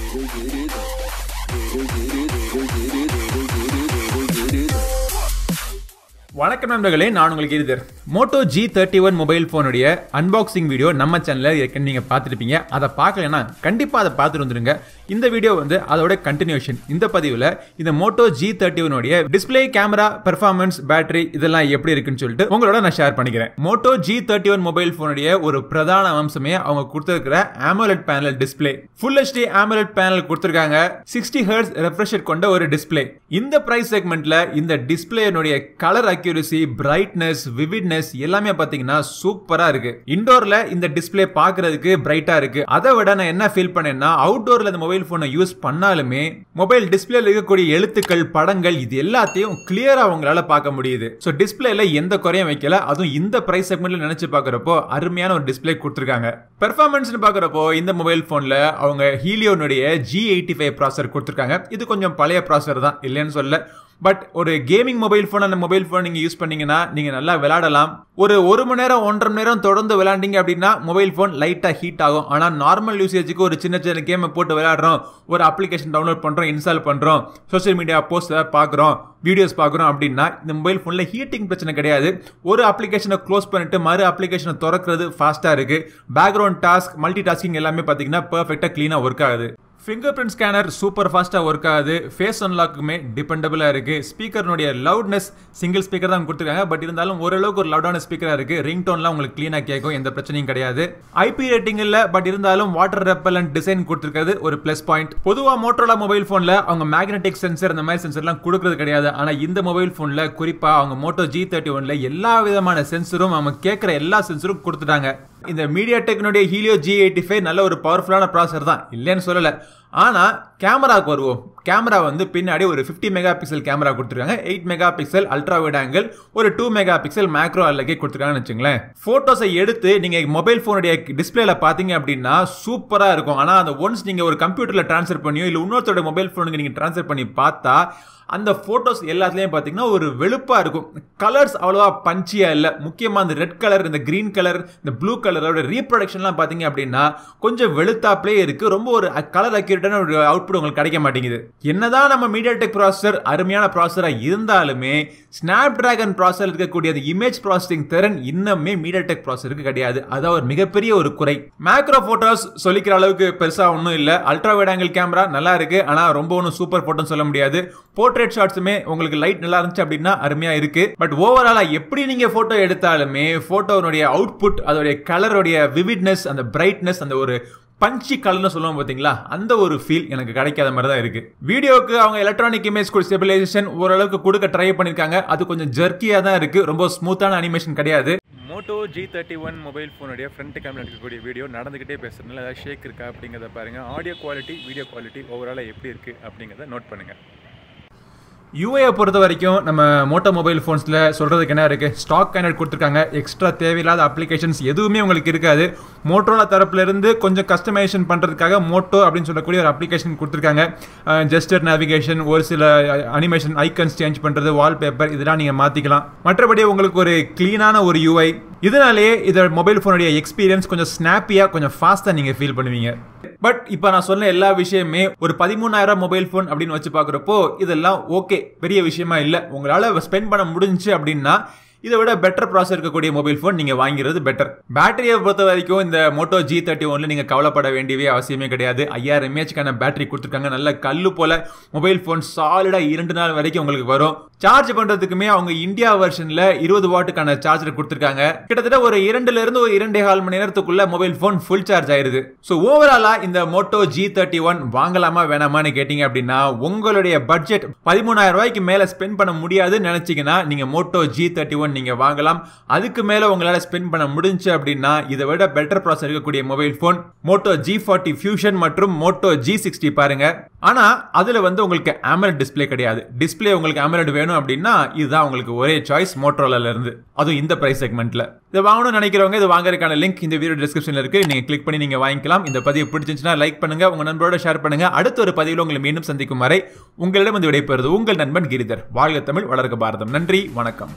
வணக்கம் நண்பர்களே நான் உங்களுக்கு இருதர் Moto G thirty one mobile ஃபோனுடைய அன்பாக்சிங் வீடியோ நம்ம சேனலில் ஏற்கனவே நீங்கள் பார்த்துருப்பீங்க அதை பார்க்கலன்னா கண்டிப்பாக அதை பார்த்துட்டு வந்துருங்க இந்த வீடியோ வந்து அதோட கண்டினியூஷன் இந்த பதிவில் இந்த மோட்டோ ஜி தேர்ட்டி ஒனுடைய டிஸ்பிளே கேமரா பெர்ஃபார்மன்ஸ் பேட்டரி இதெல்லாம் எப்படி இருக்குன்னு சொல்லிட்டு உங்களோட நான் ஷேர் பண்ணிக்கிறேன் Moto G thirty one mobile ஃபோனுடைய ஒரு பிரதான அம்சமே அவங்க கொடுத்துருக்கிற AMOLED panel display full HD AMOLED panel கொடுத்துருக்காங்க சிக்ஸ்டி ஹெர்ட்ஸ் ரெஃப்ரெஷர் கொண்ட ஒரு டிஸ்பிளே இந்த பிரைஸ் செக்மெண்ட்ல இந்த டிஸ்பிளேனுடைய கலர் அக்யூரசி பிரைட்னஸ் விவிட்னஸ் எல்லாமே பாத்தீங்கன்னா சூப்பரா இருக்கு இண்டோர்ல இந்த டிஸ்பிளே பாக்குறதுக்கு பிரைட்டா இருக்கு அதை விட நான் என்ன ஃபீல் பண்ணேன்னா அவுட்டோர்ல இந்த மொபைல் போனை யூஸ் பண்ணாலுமே மொபைல் டிஸ்பிளேல இருக்கக்கூடிய எழுத்துக்கள் படங்கள் இது எல்லாத்தையும் கிளியரா அவங்களால பார்க்க முடியுது ஸோ டிஸ்பிளேல எந்த குறையும் வைக்கல அதுவும் இந்த பிரைஸ் செக்மெண்ட்ல நினைச்சு பார்க்கறப்போ அருமையான ஒரு டிஸ்பிளே கொடுத்துருக்காங்க பெர்ஃபார்மன்ஸ்னு பார்க்கறப்போ இந்த மொபைல் போன்ல அவங்க ஹீலியோனுடைய ஜி எயிட்டி ஃபைவ் ப்ராசர் கொடுத்துருக்காங்க இது கொஞ்சம் பழைய ப்ராசர் தான் இல்லைன்னு சொல்ல பட் ஒரு கேமிங் மொபைல் ஃபோன் அந்த மொபைல் ஃபோன் நீங்கள் யூஸ் பண்ணீங்கன்னா நீங்கள் நல்லா விளையாடலாம் ஒரு ஒரு மணி நேரம் ஒன்றரை மணி நேரம் தொடர்ந்து விளையாண்டீங்க அப்படின்னா மொபைல் ஃபோன் லைட்டாக ஹீட் ஆகும் ஆனால் நார்மல் யூசேஜுக்கு ஒரு சின்ன சின்ன கேமை போட்டு விளையாடுறோம் ஒரு அப்ளிகேஷன் டவுன்லோட் பண்ணுறோம் இன்ஸ்டால் பண்ணுறோம் சோஷியல் மீடியா போஸ்ட் பார்க்குறோம் வீடியோஸ் பார்க்குறோம் அப்படின்னா இந்த மொபைல் ஃபோனில் ஹீட்டிங் பிரச்சனை கிடையாது ஒரு அப்ளிகேஷனை க்ளோஸ் பண்ணிட்டு மறு அப்ளிகேஷனை திறக்கிறது ஃபாஸ்ட்டாக இருக்குது பேக்ரவுண்ட் டாஸ்க் மல்டி டாஸ்கிங் எல்லாமே பார்த்தீங்கன்னா பர்ஃபெக்டாக க்ளீனாக ஒர்க் ஆகுது ஃபிங்கர் பிரிண்ட் ஸ்கேனர் சூப்பர் ஃபாஸ்ட்டாக ஒர்க் ஆகுது ஃபேஸ் அன்லாக்குமே டிபெண்டபிளாக இருக்குது ஸ்பீக்கர்னுடைய லவுட்னஸ் சிங்கிள் ஸ்பீக்கர் தான் கொடுத்துருக்காங்க பட் இருந்தாலும் ஓரளவுக்கு ஒரு லவுடான ஸ்பீக்கராக இருக்குது ரிங் டோன்லாம் உங்களுக்கு க்ளீனாக கேட்கும் எந்த பிரச்சனையும் கிடையாது ஐபி ரேட்டிங் இல்லை பட் இருந்தாலும் வாட்டர் ரெப்பலண்ட் டிசைன் கொடுத்துருக்கிறது ஒரு ப்ளஸ் பாயிண்ட் பொதுவாக மோட்டோலா மொபைல் ஃபோனில் அவங்க மேக்னெட்டிக் சென்சர் அந்த மாதிரி சென்சர்லாம் கொடுக்கறது கிடையாது ஆனால் இந்த மொபைல் ஃபோனில் குறிப்பாக அவங்க மோட்டோ ஜி தேர்ட்டி ஒனில் எல்லா விதமான சென்சரும் அவங்க கேட்குற எல்லா சென்சரும் கொடுத்துட்டாங்க இந்த மீடியா டெக்னுடைய ஹீலியோ ஜி எயிட்டி ஃபைவ் நல்ல ஒரு பவர்ஃபுல்லான ப்ராசர் தான் இல்லைன்னு சொல்லலை ஆனால் கேமராவுக்கு வருவோம் கேமரா வந்து பின்னாடி ஒரு ஃபிஃப்டி மெகா பிக்சல் கேமரா கொடுத்துருக்காங்க eight megapixel ultra wide angle ஒரு டூ மெகா பிக்சல் மேக்ரோ அல்லக்கே கொடுத்துருக்காங்கன்னு வச்சுங்களேன் ஃபோட்டோஸை எடுத்து நீங்கள் மொபைல் ஃபோனுடைய டிஸ்பிளேல பார்த்தீங்க அப்படின்னா சூப்பராக இருக்கும் ஆனால் அந்த ஒன்ஸ் நீங்கள் ஒரு கம்ப்யூட்டரில் ட்ரான்ஸ்ஃபர் பண்ணியோ இல்லை இன்னொருத்தோட மொபைல் ஃபோனுக்கு நீங்கள் ட்ரான்ஸ்ஃபர் பண்ணி பார்த்தா அந்த ஃபோட்டோஸ் எல்லாத்துலேயும் பார்த்தீங்கன்னா ஒரு வெளுப்பாக இருக்கும் கலர்ஸ் அவ்வளோவா பஞ்சியாக இல்லை முக்கியமாக அந்த ரெட் கலர் இந்த க்ரீன் கலர் இந்த ப்ளூ கலரோட ரீப்ரொடக்ஷன்லாம் பார்த்தீங்க அப்படின்னா கொஞ்சம் வெளுத்தாப்லே இருக்குது ரொம்ப ஒரு கலர் அக்யூரேட்டான ஒரு அவுட்புட் உங்களுக்கு கிடைக்க மாட்டேங்குது என்னதான் நம்ம மீடியா டெக் ப்ராசஸர் அருமையான ப்ராசஸராக இருந்தாலுமே ஸ்னாப் டிராகன் ப்ராசஸர் இருக்கக்கூடிய அந்த இமேஜ் ப்ராசஸிங் திறன் இன்னுமே மீடியா டெக் ப்ராசஸருக்கு கிடையாது அதான் ஒரு மிகப்பெரிய ஒரு குறை மேக்ரோ ஃபோட்டோஸ் சொல்லிக்கிற அளவுக்கு பெருசாக ஒன்றும் இல்லை அல்ட்ரா வைட் ஆங்கிள் கேமரா நல்லா இருக்கு ஆனால் ரொம்ப ஒன்றும் சூப்பர் ஃபோட்டோன்னு சொல்ல முடியாது போர்ட்ரேட் ஷாட்ஸுமே உங்களுக்கு லைட் நல்லா இருந்துச்சு அப்படின்னா அருமையா இருக்கு பட் ஓவராலா எப்படி நீங்க போட்டோ எடுத்தாலுமே போட்டோனுடைய அவுட்புட் அதோடைய கலருடைய விவிட்னஸ் அந்த பிரைட்னஸ் அந்த ஒரு பஞ்சி கலர்னு சொல்லுவோம் பார்த்தீங்களா அந்த ஒரு ஃபீல் எனக்கு கிடைக்காத மாதிரி தான் இருக்கு வீடியோக்கு அவங்க எலக்ட்ரானிக் இமேஜ் ஸ்டெபிலைசேஷன் ஓரளவுக்கு கொடுக்க ட்ரை பண்ணியிருக்காங்க அது கொஞ்சம் ஜர்க்கியாக தான் இருக்கு ரொம்ப ஸ்மூத்தான அனிமேஷன் கிடையாது Moto G thirty one mobile ஃபோனுடைய ஃப்ரண்ட் கேமரா எடுக்கக்கூடிய வீடியோ நடந்துகிட்டே பேசுறதுனால ஏதாவது ஷேக் இருக்கா அப்படிங்கிறத பாருங்க ஆடியோ குவாலிட்டி வீடியோ குவாலிட்டி ஓவராலாக எப்படி இருக்கு அப்படிங்கிறத நோட் பண்ணுங்க யூஏயை பொறுத்த வரைக்கும் நம்ம மோட்டோ மொபைல் ஃபோன்ஸில் சொல்கிறதுக்கு என்ன இருக்குது ஸ்டாக் கேனட் கொடுத்துருக்காங்க எக்ஸ்ட்ரா தேவையில்லாத அப்ளிகேஷன்ஸ் எதுவுமே உங்களுக்கு இருக்காது மோட்டோலா தரப்புலேருந்து கொஞ்சம் கஸ்டமைசேஷன் பண்ணுறதுக்காக மோட்டோ அப்படின்னு சொல்லக்கூடிய ஒரு அப்ளிகேஷன் கொடுத்துருக்காங்க ஜெஸ்டர் நேவிகேஷன் ஒரு சில அனிமேஷன் ஐக்கன்ஸ் சேஞ்ச் பண்ணுறது வால்பேப்பர் இதெல்லாம் நீங்கள் மாற்றிக்கலாம் மற்றபடி உங்களுக்கு ஒரு க்ளீனான ஒரு யூஐ இதனாலேயே இதோட மொபைல் ஃபோனுடைய எக்ஸ்பீரியன்ஸ் கொஞ்சம் ஸ்னாப்பியாக கொஞ்சம் ஃபாஸ்ட்டாக நீங்கள் ஃபீல் பண்ணுவீங்க பட் இப்போ நான் சொன்ன எல்லா விஷயமே ஒரு பதிமூணாயிரம் மொபைல் ஃபோன் அப்படின்னு வச்சு பார்க்குறப்போ இதெல்லாம் ஓகே பெரிய விஷயமா இல்லை உங்களால் ஸ்பெண்ட் பண்ண முடிஞ்சுச்சு அப்படின்னா இதை விட பெட்டர் ப்ராசர் இருக்கக்கூடிய மொபைல் ஃபோன் நீங்கள் வாங்கிறது பெட்டர் பேட்டரியை பொறுத்த வரைக்கும் இந்த மோட்டோ ஜி தேர்ட்டி ஒன்ல நீங்கள் கவலைப்பட வேண்டியவே அவசியமே கிடையாது ஐயாயிரம் எம்ஏஹெச்க்கான பேட்டரி கொடுத்துருக்காங்க நல்ல கல்லு போல மொபைல் ஃபோன் சாலிடாக இரண்டு நாள் வரைக்கும் உங்களுக்கு வரும் சார்ஜ் பண்ணுறதுக்குமே அவங்க இந்தியா வெர்ஷனில் இருபது வாட்டுக்கான சார்ஜர் கொடுத்துருக்காங்க கிட்டத்தட்ட ஒரு இரண்டுல இருந்து ஒரு இரண்டே கால் மணி நேரத்துக்குள்ள மொபைல் ஃபோன் ஃபுல் சார்ஜ் ஆயிருது ஸோ ஓவராலா இந்த மோட்டோ ஜி தேர்ட்டி ஒன் வாங்கலாமா வேணாமான்னு கேட்டீங்க அப்படின்னா உங்களுடைய பட்ஜெட் பதிமூணாயிரம் ரூபாய்க்கு மேலே ஸ்பெண்ட் பண்ண முடியாதுன்னு நினைச்சீங்கன்னா நீங்க மோட்டோ ஜி தேர்ட்டி ஒன் நீங்க வாங்கலாம் அதுக்கு மேல உங்களால ஸ்பெண்ட் பண்ண முடிஞ்சு அப்படின்னா இதை விட பெட்டர் ப்ராசர் இருக்கக்கூடிய mobile phone Moto G forty fusion மற்றும் மோட்டோ ஜி சிக்ஸ்டி பாருங்க ஆனா அதுல வந்து உங்களுக்கு AMOLED டிஸ்ப்ளே கிடையாது டிஸ்ப்ளே உங்களுக்கு AMOLED வேணும் அப்படின்னா இதுதான் உங்களுக்கு ஒரே சாய்ஸ் மோட்டோரோலால இருந்து அதுவும் இந்த பிரைஸ் செக்மெண்ட்ல இதை வாங்கணும்னு நினைக்கிறவங்க இது வாங்குறதுக்கான லிங்க் இந்த வீடியோ டிஸ்கிரிப்ஷன்ல இருக்கு நீங்க கிளிக் பண்ணி நீங்க வாங்கிக்கலாம் இந்த பதிவு பிடிச்சிருந்துச்சுன்னா லைக் பண்ணுங்க உங்க நண்பரோட ஷேர் பண்ணுங்க அடுத்த ஒரு பதிவில் உங்களை மீண்டும் சந்திக்கும் வரை உங்களிடம் வந்து விடைபெறுவது உங்கள் நண்பன் கிரிதர் வாழ்க தமிழ் வளர்க பாரதம் நன்றி வணக்கம்